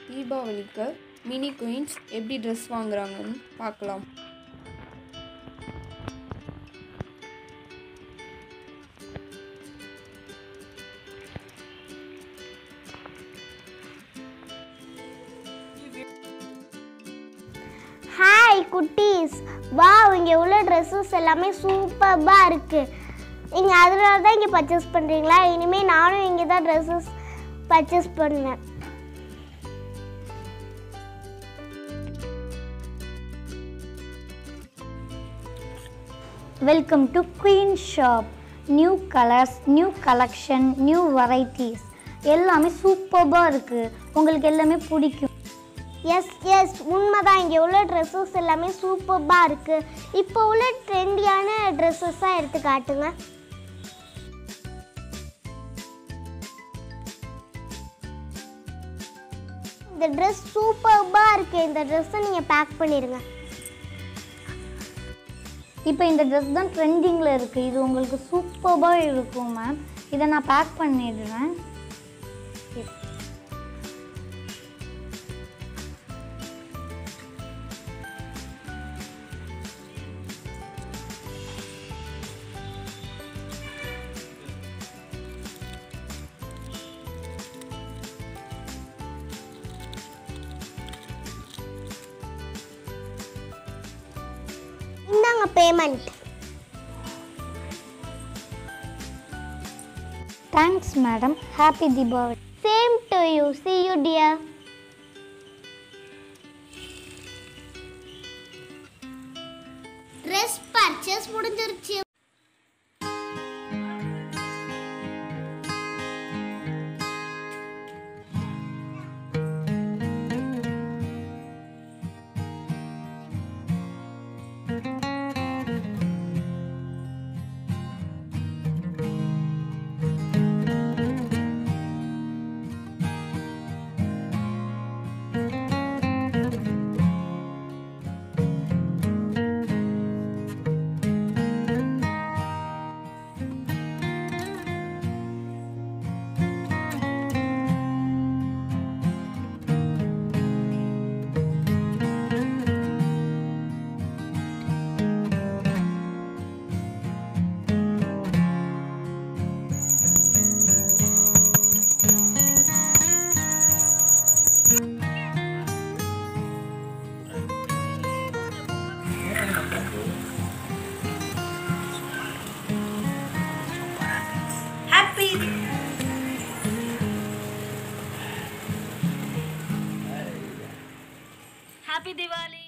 தீபாவளிக்கு mini queens எப்படி dress வாங்குறாங்கன்னு பார்க்கலாம் ஹாய் குட்டீஸ் வா இங்கே உள்ள ட்ரெஸ்ஸஸ் எல்லாமே சூப்பராக இருக்குது நீங்கள் அதனால தான் இங்கே பர்ச்சேஸ் பண்ணுறீங்களா இனிமேல் நானும் இங்கே தான் ட்ரெஸ்ஸஸ் பர்ச்சேஸ் பண்ணேன் welcome to queen shop new colours new collection new varieties எல்லாமே சூப்பராக இருக்குது உங்களுக்கு எல்லாமே பிடிக்கும் எஸ் எஸ் உண்மைதான் இங்கே உள்ள ட்ரெஸ்ஸஸ் எல்லாமே சூப்பராக இருக்குது இப்போ உள்ள ட்ரெண்டியான ட்ரெஸ்ஸஸாக எடுத்து காட்டுங்க இந்த ட்ரெஸ் சூப்பராக இருக்குது இந்த ட்ரெஸ்ஸை நீங்கள் பேக் பண்ணிடுங்க இப்போ இந்த ட்ரெஸ் தான் ட்ரெண்டிங்கில் இருக்குது இது உங்களுக்கு சூப்பராக இருக்கும் மேம் இதை நான் பேக் பண்ணிடுறேன் இந்தாங்க payment thanks madam happy Deepavali same to you see you dear dress purchase முடிஞ்சிருச்சு ஹாப்பி திவாலி